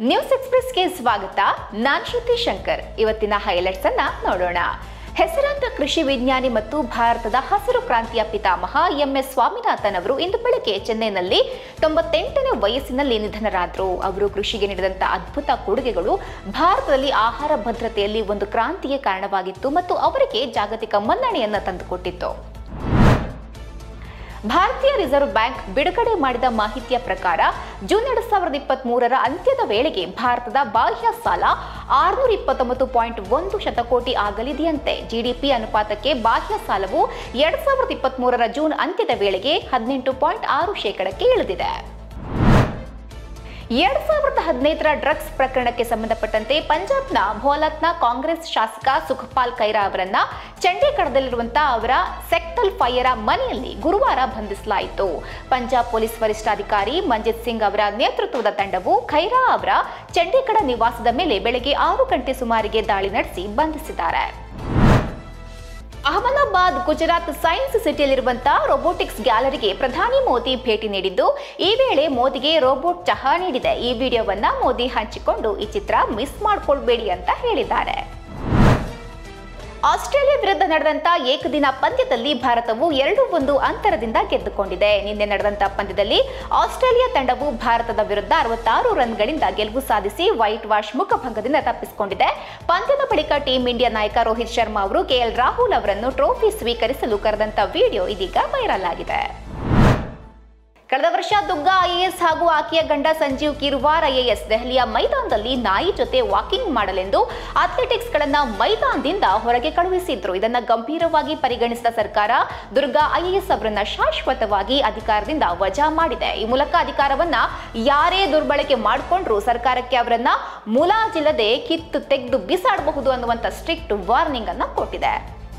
news ಎಕ್ಸ್ಪ್ರೆಸ್ಗೆ ಸ್ವಾಗತ ನಾನ್ ಶ್ರುತಿ ಶಂಕರ್ ಇವತ್ತಿನ highlights ಅನ್ನ ನೋಡೋಣ ಹೆಸರಾಂತ ಕೃಷಿ ವಿಜ್ಞಾನಿ ಮತ್ತು ಭಾರತದ ಹಸಿರು ಕ್ರಾಂತಿಯ ಪಿತಾಮಹ ಎಂಎಸ್ ಸ್ವಾಮಿನಾಥನ್ ಅವರು ಇಂದು ಬೆಳಗ್ಗೆ ಚೆನ್ನೈನಲ್ಲಿ ತೊಂಬತ್ತೆಂಟನೇ ವಯಸ್ಸಿನಲ್ಲಿ ನಿಧನರಾದರು ಅವರು ಕೃಷಿಗೆ ನೀಡಿದಂತ ಅದ್ಭುತ ಕೊಡುಗೆಗಳು ಭಾರತದಲ್ಲಿ ಆಹಾರ ಭದ್ರತೆಯಲ್ಲಿ ಒಂದು ಕ್ರಾಂತಿಗೆ ಕಾರಣವಾಗಿತ್ತು ಮತ್ತು ಅವರಿಗೆ ಜಾಗತಿಕ ಮನ್ನಣೆಯನ್ನ ತಂದುಕೊಟ್ಟಿತ್ತು ಭಾರತೀಯ ರಿಸರ್ವ್ ಬ್ಯಾಂಕ್ ಬಿಡುಗಡೆ ಮಾಡಿದ ಮಾಹಿತಿಯ ಪ್ರಕಾರ ಜೂನ್ ಎರಡ್ ಸಾವಿರದ ಇಪ್ಪತ್ತ್ ಮೂರರ ಅಂತ್ಯದ ವೇಳೆಗೆ ಭಾರತದ ಬಾಹ್ಯ ಸಾಲ ಆರುನೂರ ಇಪ್ಪತ್ತೊಂಬತ್ತು ಪಾಯಿಂಟ್ ಒಂದು ಶತಕೋಟಿ ಆಗಲಿದೆಯಂತೆ ಜಿಡಿಪಿ ಅನುಪಾತಕ್ಕೆ ಬಾಹ್ಯ ಸಾಲವು ಎರಡ್ ಸಾವಿರದ ಇಪ್ಪತ್ತ್ ಮೂರರ ಜೂನ್ ಅಂತ್ಯದ ವೇಳೆಗೆ ಹದಿನೆಂಟು ಪಾಯಿಂಟ್ ಆರು ಶೇಕಡಕ್ಕೆ ಇಳಿದಿದೆ ಎರಡ್ ಸಾವಿರದ ಹದಿನೈದರ ಡ್ರಗ್ಸ್ ಪ್ರಕರಣಕ್ಕೆ ಸಂಬಂಧಪಟ್ಟಂತೆ ಪಂಜಾಬ್ನ ಭೋಲತ್ನ ಕಾಂಗ್ರೆಸ್ ಶಾಸಕ ಸುಖಪಾಲ್ ಖೈರಾ ಅವರನ್ನ ಚಂಡೀಗಢದಲ್ಲಿರುವಂತಹ ಅವರ ಸೆಕ್ಟಲ್ ಫೈಯರ ಮನೆಯಲ್ಲಿ ಗುರುವಾರ ಬಂಧಿಸಲಾಯಿತು ಪಂಜಾಬ್ ಪೊಲೀಸ್ ವರಿಷ್ಠಾಧಿಕಾರಿ ಮಂಜಿತ್ ಸಿಂಗ್ ಅವರ ನೇತೃತ್ವದ ತಂಡವು ಖೈರಾ ಅವರ ಚಂಡೀಗಢ ನಿವಾಸದ ಮೇಲೆ ಬೆಳಗ್ಗೆ ಆರು ಗಂಟೆ ಸುಮಾರಿಗೆ ದಾಳಿ ನಡೆಸಿ ಬಂಧಿಸಿದ್ದಾರೆ ಅಹಮದಾಬಾದ್ ಗುಜರಾತ್ ಸೈನ್ಸ್ ಸಿಟಿಯಲ್ಲಿರುವಂತಹ ರೋಬೋಟಿಕ್ಸ್ ಗ್ಯಾಲರಿಗೆ ಪ್ರಧಾನಿ ಮೋದಿ ಭೇಟಿ ನೀಡಿದ್ದು ಈ ವೇಳೆ ಮೋದಿಗೆ ರೋಬೋಟ್ ಚಹಾ ನೀಡಿದೆ ಈ ವಿಡಿಯೋವನ್ನ ಮೋದಿ ಹಂಚಿಕೊಂಡು ಈ ಚಿತ್ರ ಮಿಸ್ ಮಾಡ್ಕೊಳ್ಬೇಡಿ ಅಂತ ಹೇಳಿದ್ದಾರೆ ಆಸ್ಟ್ರೇಲಿಯಾ ವಿರುದ್ಧ ನಡೆದಂತ ಏಕದಿನ ಪಂದ್ಯದಲ್ಲಿ ಭಾರತವು ಎರಡು ಒಂದು ಅಂತರದಿಂದ ಗೆದ್ದುಕೊಂಡಿದೆ ನಿನ್ನೆ ನಡೆದಂತ ಪಂದ್ಯದಲ್ಲಿ ಆಸ್ಟ್ರೇಲಿಯಾ ತಂಡವು ಭಾರತದ ವಿರುದ್ಧ ಅರವತ್ತಾರು ರನ್ಗಳಿಂದ ಗೆಲುವು ಸಾಧಿಸಿ ವೈಟ್ ವಾಶ್ ಮುಖಭಂಗದಿಂದ ತಪ್ಪಿಸಿಕೊಂಡಿದೆ ಪಂದ್ಯದ ಬಳಿಕ ಟೀಂ ಇಂಡಿಯಾ ನಾಯಕ ರೋಹಿತ್ ಶರ್ಮಾ ಅವರು ಕೆಎಲ್ ರಾಹುಲ್ ಅವರನ್ನು ಟ್ರೋಫಿ ಸ್ವೀಕರಿಸಲು ಕರೆದಂತ ವಿಡಿಯೋ ಇದೀಗ ವೈರಲ್ ಆಗಿದೆ ಕಳೆದ ವರ್ಷ ದುಗ್ಗಾ ಐಎಎಸ್ ಹಾಗೂ ಆಕೆಯ ಗಂಡ ಸಂಜೀವ್ ಕಿರುವಾರ್ ಐಎಎಸ್ ದೆಹಲಿಯ ಮೈದಾನದಲ್ಲಿ ನಾಯಿ ಜೊತೆ ವಾಕಿಂಗ್ ಮಾಡಲೆಂದು ಅಥ್ಲೆಟಿಕ್ಸ್ ಗಳನ್ನ ಮೈದಾನದಿಂದ ಹೊರಗೆ ಕಳುಹಿಸಿದ್ರು ಇದನ್ನ ಗಂಭೀರವಾಗಿ ಪರಿಗಣಿಸಿದ ಸರ್ಕಾರ ದುರ್ಗಾ ಐಎಎಸ್ ಅವರನ್ನ ಶಾಶ್ವತವಾಗಿ ಅಧಿಕಾರದಿಂದ ವಜಾ ಮಾಡಿದೆ ಈ ಮೂಲಕ ಅಧಿಕಾರವನ್ನ ಯಾರೇ ದುರ್ಬಳಕೆ ಮಾಡಿಕೊಂಡ್ರು ಸರ್ಕಾರಕ್ಕೆ ಅವರನ್ನ ಮುಲಾಜಿಲ್ಲದೆ ಕಿತ್ತು ತೆಗೆದು ಬಿಸಾಡಬಹುದು ಅನ್ನುವಂತ ಸ್ಟ್ರಿಕ್ಟ್ ವಾರ್ನಿಂಗ್ ಅನ್ನ ಕೊಟ್ಟಿದೆ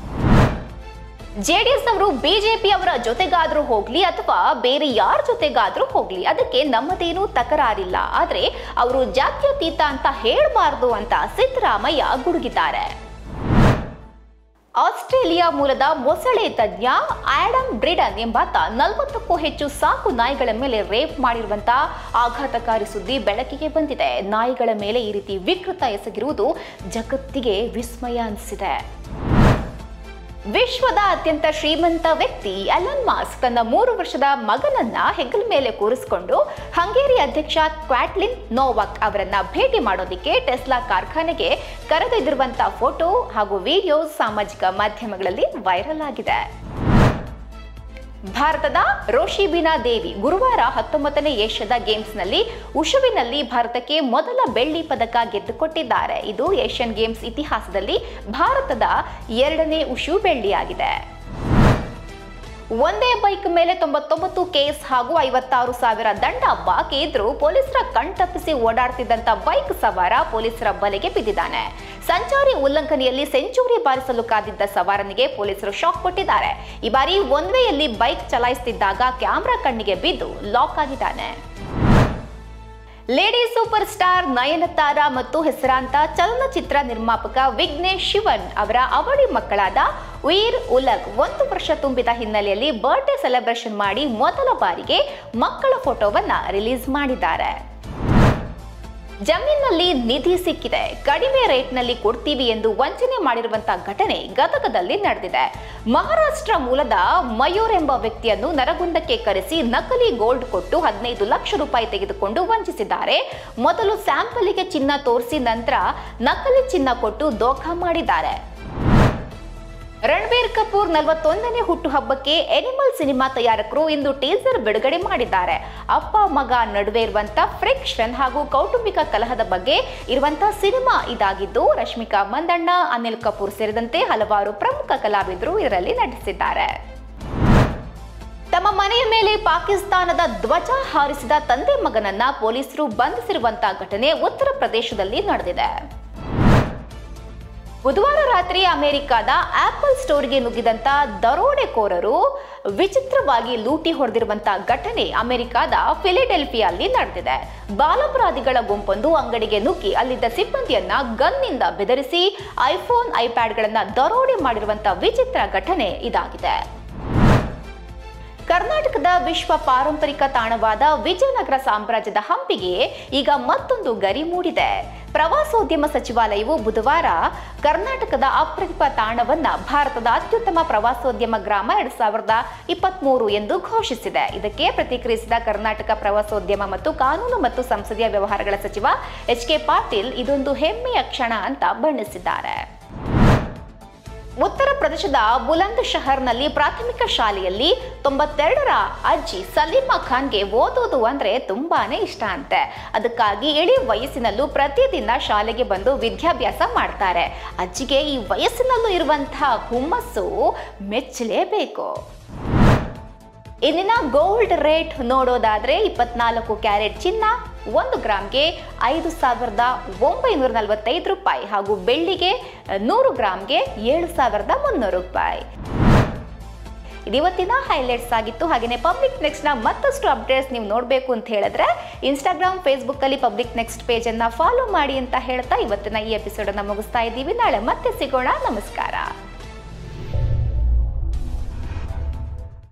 ಜೆಡಿಎಸ್ ಅವರು ಬಿಜೆಪಿ ಅವರ ಜೊತೆಗಾದ್ರೂ ಹೋಗ್ಲಿ ಅಥವಾ ಬೇರೆ ಯಾರ ಜೊತೆಗಾದ್ರೂ ಹೋಗ್ಲಿ ಅದಕ್ಕೆ ನಮ್ಮದೇನೂ ತಕರಾರಿಲ್ಲ ಆದ್ರೆ ಅವರು ಜಾತ್ಯತೀತ ಅಂತ ಹೇಳಬಾರ್ದು ಅಂತ ಸಿದ್ದರಾಮಯ್ಯ ಗುಡುಗಿದ್ದಾರೆ ಆಸ್ಟ್ರೇಲಿಯಾ ಮೂಲದ ಮೊಸಳೆ ತಜ್ಞ ಆಡಮ್ ಬ್ರಿಡನ್ ಎಂಬಾತ ನಲವತ್ತಕ್ಕೂ ಹೆಚ್ಚು ಸಾಕು ನಾಯಿಗಳ ಮೇಲೆ ರೇಪ್ ಮಾಡಿರುವಂತಹ ಆಘಾತಕಾರಿ ಸುದ್ದಿ ಬೆಳಕಿಗೆ ಬಂದಿದೆ ನಾಯಿಗಳ ಮೇಲೆ ಈ ರೀತಿ ವಿಕೃತ ಎಸಗಿರುವುದು ಜಗತ್ತಿಗೆ ವಿಸ್ಮಯ ಅನಿಸಿದೆ ವಿಶ್ವದ ಅತ್ಯಂತ ಶ್ರೀಮಂತ ವ್ಯಕ್ತಿ ಎಲನ್ ಮಾಸ್ಕ್ ತನ್ನ ಮೂರು ವರ್ಷದ ಮಗನನ್ನ ಹೆಗಲ ಮೇಲೆ ಕೂರಿಸಿಕೊಂಡು ಹಂಗೇರಿ ಅಧ್ಯಕ್ಷ ಕ್ವಾಟ್ಲಿನ್ ನೋವಾಕ್ ಅವರನ್ನ ಭೇಟಿ ಮಾಡೋದಿಕ್ಕೆ ಟೆಸ್ಲಾ ಕಾರ್ಖಾನೆಗೆ ಕರೆದೊಯ್ದಿರುವಂತಹ ಫೋಟೋ ಹಾಗೂ ವಿಡಿಯೋ ಸಾಮಾಜಿಕ ಮಾಧ್ಯಮಗಳಲ್ಲಿ ವೈರಲ್ ಆಗಿದೆ ಭಾರತದ ರೋಶಿಬಿನಾ ದೇವಿ ಗುರುವಾರ ಹತ್ತೊಂಬತ್ತನೇ ಏಷ್ಯಾದ ಗೇಮ್ಸ್ನಲ್ಲಿ ಉಷುವಿನಲ್ಲಿ ಭಾರತಕ್ಕೆ ಮೊದಲ ಬೆಳ್ಳಿ ಪದಕ ಗೆದ್ದುಕೊಟ್ಟಿದ್ದಾರೆ ಇದು ಏಷ್ಯನ್ ಗೇಮ್ಸ್ ಇತಿಹಾಸದಲ್ಲಿ ಭಾರತದ ಎರಡನೇ ಉಷು ಬೆಳ್ಳಿಯಾಗಿದೆ ಒಂದೇ ಬೈಕ್ ಮೇಲೆ ತೊಂಬತ್ತೊಂಬತ್ತು ಕೇಸ್ ಹಾಗೂ ಐವತ್ತಾರು ಸಾವಿರ ದಂಡ ಬಾಕಿ ಇದ್ರೂ ಪೊಲೀಸರ ಕಣ್ತಪ್ಪಿಸಿ ಓಡಾಡ್ತಿದ್ದಂತ ಬೈಕ್ ಸವಾರ ಪೊಲೀಸರ ಬಲೆಗೆ ಬಿದ್ದಿದ್ದಾನೆ ಸಂಚಾರಿ ಉಲ್ಲಂಘನೆಯಲ್ಲಿ ಸೆಂಚುರಿ ಬಾರಿಸಲು ಕಾದಿದ್ದ ಸವಾರನಿಗೆ ಪೊಲೀಸರು ಶಾಕ್ ಕೊಟ್ಟಿದ್ದಾರೆ ಈ ಬಾರಿ ಒನ್ ವೇಯಲ್ಲಿ ಬೈಕ್ ಚಲಾಯಿಸುತ್ತಿದ್ದಾಗ ಕ್ಯಾಮ್ರಾ ಕಣ್ಣಿಗೆ ಬಿದ್ದು ಲಾಕ್ ಆಗಿದ್ದಾನೆ ಲೇಡಿ ಸೂಪರ್ ಸ್ಟಾರ್ ನಯನತಾರ ಮತ್ತು ಹೆಸರಾಂತ ಚಲನಚಿತ್ರ ನಿರ್ಮಾಪಕ ವಿಘ್ನೇಶ್ ಶಿವನ್ ಅವರ ಅವಳಿ ಮಕ್ಕಳಾದ ವೀರ್ ಉಲಗ್ ಒಂದು ವರ್ಷ ತುಂಬಿದ ಹಿನ್ನೆಲೆಯಲ್ಲಿ ಬರ್ಡೇ ಸೆಲೆಬ್ರೇಷನ್ ಮಾಡಿ ಮೊದಲ ಬಾರಿಗೆ ಮಕ್ಕಳ ಫೋಟೋವನ್ನ ರಿಲೀಸ್ ಮಾಡಿದ್ದಾರೆ ಜಮೀನಲ್ಲಿ ನಿಧಿ ಸಿಕ್ಕಿದೆ ಕಡಿಮೆ ರೇಟ್ನಲ್ಲಿ ಕೊಡ್ತೀವಿ ಎಂದು ವಂಚನೆ ಮಾಡಿರುವಂತಹ ಘಟನೆ ಗದಗದಲ್ಲಿ ನಡೆದಿದೆ ಮಹಾರಾಷ್ಟ್ರ ಮೂಲದ ಮಯೂರ್ ಎಂಬ ವ್ಯಕ್ತಿಯನ್ನು ನರಗುಂದಕ್ಕೆ ಕರೆಸಿ ನಕಲಿ ಗೋಲ್ಡ್ ಕೊಟ್ಟು ಹದಿನೈದು ಲಕ್ಷ ರೂಪಾಯಿ ತೆಗೆದುಕೊಂಡು ವಂಚಿಸಿದ್ದಾರೆ ಮೊದಲು ಸ್ಯಾಂಪಲ್ಗೆ ಚಿನ್ನ ತೋರಿಸಿ ನಂತರ ನಕಲಿ ಚಿನ್ನ ಕೊಟ್ಟು ದೋಖ ಮಾಡಿದ್ದಾರೆ ರಣಬೀರ್ ಕಪೂರ್ ನಲವತ್ತೊಂದನೇ ಹುಟ್ಟುಹಬ್ಬಕ್ಕೆ ಎನಿಮಲ್ ಸಿನಿಮಾ ತಯಾರಕರು ಇಂದು ಟೀಸರ್ ಬಿಡುಗಡೆ ಮಾಡಿದ್ದಾರೆ ಅಪ್ಪ ಮಗ ನಡುವೆ ಇರುವಂತ ಫ್ರಿಕ್ಷನ್ ಹಾಗೂ ಕೌಟುಂಬಿಕ ಕಲಹದ ಬಗ್ಗೆ ಇರುವಂತ ಸಿನಿಮಾ ಇದಾಗಿದ್ದು ರಶ್ಮಿಕಾ ಮಂದಣ್ಣ ಅನಿಲ್ ಕಪೂರ್ ಸೇರಿದಂತೆ ಹಲವಾರು ಪ್ರಮುಖ ಕಲಾವಿದರು ಇದರಲ್ಲಿ ನಟಿಸಿದ್ದಾರೆ ತಮ್ಮ ಮನೆಯ ಮೇಲೆ ಪಾಕಿಸ್ತಾನದ ಧ್ವಜ ಹಾರಿಸಿದ ತಂದೆ ಮಗನನ್ನ ಪೊಲೀಸರು ಬಂಧಿಸಿರುವಂತಹ ಘಟನೆ ಉತ್ತರ ಪ್ರದೇಶದಲ್ಲಿ ನಡೆದಿದೆ ಬುಧವಾರ ರಾತ್ರಿ ಅಮೆರಿಕದ ಆಪಲ್ ಸ್ಟೋರ್ಗೆ ನುಗ್ಗಿದಂತ ದರೋಡೆಕೋರರು ವಿಚಿತ್ರವಾಗಿ ಲೂಟಿ ಹೊಡೆದಿರುವಂತಹ ಘಟನೆ ಅಮೆರಿಕದ ಫಿಲಿಡೆಲ್ಫಿಯಲ್ಲಿ ನಡೆದಿದೆ ಬಾಲಪರಾಧಿಗಳ ಗುಂಪೊಂದು ಅಂಗಡಿಗೆ ನುಗ್ಗಿ ಅಲ್ಲಿದ್ದ ಸಿಬ್ಬಂದಿಯನ್ನ ಗನ್ನಿಂದ ಬೆದರಿಸಿ ಐಫೋನ್ ಐಪ್ಯಾಡ್ಗಳನ್ನ ದರೋಡೆ ಮಾಡಿರುವಂತಹ ವಿಚಿತ್ರ ಘಟನೆ ಇದಾಗಿದೆ ಕರ್ನಾಟಕದ ವಿಶ್ವ ಪಾರಂಪರಿಕ ತಾಣವಾದ ವಿಜಯನಗರ ಸಾಮ್ರಾಜ್ಯದ ಹಂಪಿಗೆ ಈಗ ಮತ್ತೊಂದು ಗರಿ ಮೂಡಿದೆ ಪ್ರವಾಸೋದ್ಯಮ ಸಚಿವಾಲಯವು ಬುಧವಾರ ಕರ್ನಾಟಕದ ಅಪ್ರತಿಮ ತಾಣವನ್ನ ಭಾರತದ ಅತ್ಯುತ್ತಮ ಪ್ರವಾಸೋದ್ಯಮ ಗ್ರಾಮ ಎರಡ್ ಸಾವಿರದ ಇಪ್ಪತ್ಮೂರು ಎಂದು ಘೋಷಿಸಿದೆ ಇದಕ್ಕೆ ಪ್ರತಿಕ್ರಿಯಿಸಿದ ಕರ್ನಾಟಕ ಪ್ರವಾಸೋದ್ಯಮ ಮತ್ತು ಕಾನೂನು ಮತ್ತು ಸಂಸದೀಯ ವ್ಯವಹಾರಗಳ ಸಚಿವ ಎಚ್ ಕೆ ಪಾಟೀಲ್ ಇದೊಂದು ಹೆಮ್ಮೆಯ ಕ್ಷಣ ಅಂತ ಬಣ್ಣಿಸಿದ್ದಾರೆ ಉತ್ತರ ಪ್ರದೇಶದ ಬುಲಂದ್ ಶಹರ್ನಲ್ಲಿ ಪ್ರಾಥಮಿಕ ಶಾಲೆಯಲ್ಲಿ ತೊಂಬತ್ತೆರಡರ ಅಜ್ಜಿ ಸಲೀಮಾ ಖಾನ್ಗೆ ಓದೋದು ಅಂದ್ರೆ ತುಂಬಾನೇ ಇಷ್ಟ ಅಂತೆ ಅದಕ್ಕಾಗಿ ಇಡೀ ವಯಸ್ಸಿನಲ್ಲೂ ಪ್ರತಿದಿನ ಶಾಲೆಗೆ ಬಂದು ವಿದ್ಯಾಭ್ಯಾಸ ಮಾಡ್ತಾರೆ ಅಜ್ಜಿಗೆ ಈ ವಯಸ್ಸಿನಲ್ಲೂ ಇರುವಂತಹ ಹುಮ್ಮಸ್ಸು ಮೆಚ್ಚಲೇಬೇಕು ಇಲ್ಲಿನ ಗೋಲ್ಡ್ ರೇಟ್ ನೋಡೋದಾದ್ರೆ ಇಪ್ಪತ್ನಾಲ್ಕು ಕ್ಯಾರೆಟ್ ಚಿನ್ನ ಒಂದು ಗ್ರಾಮ್ಗೆ ಐದು ಸಾವಿರದ ಒಂಬೈನೂರ ನಲವತ್ತೈದು ರೂಪಾಯಿ ಹಾಗೂ ಬೆಳ್ಳಿಗೆ ನೂರು ಗ್ರಾಮ್ಗೆ ಏಳು ಸಾವಿರದ ಮುನ್ನೂರು ರೂಪಾಯಿ ಇದಿವತ್ತಿನ ಹೈಲೈಟ್ಸ್ ಆಗಿತ್ತು ಹಾಗೆಯೇ ಪಬ್ಲಿಕ್ ನೆಕ್ಸ್ಟ್ನ ಮತ್ತಷ್ಟು ಅಪ್ಡೇಟ್ಸ್ ನೀವು ನೋಡಬೇಕು ಅಂತ ಹೇಳಿದ್ರೆ ಇನ್ಸ್ಟಾಗ್ರಾಮ್ ಫೇಸ್ಬುಕ್ಕಲ್ಲಿ ಪಬ್ಲಿಕ್ ನೆಕ್ಸ್ಟ್ ಪೇಜನ್ನು ಫಾಲೋ ಮಾಡಿ ಅಂತ ಹೇಳ್ತಾ ಇವತ್ತಿನ ಈ ಎಪಿಸೋಡನ್ನು ಮುಗಿಸ್ತಾ ಇದ್ದೀವಿ ನಾಳೆ ಮತ್ತೆ ಸಿಗೋಣ ನಮಸ್ಕಾರ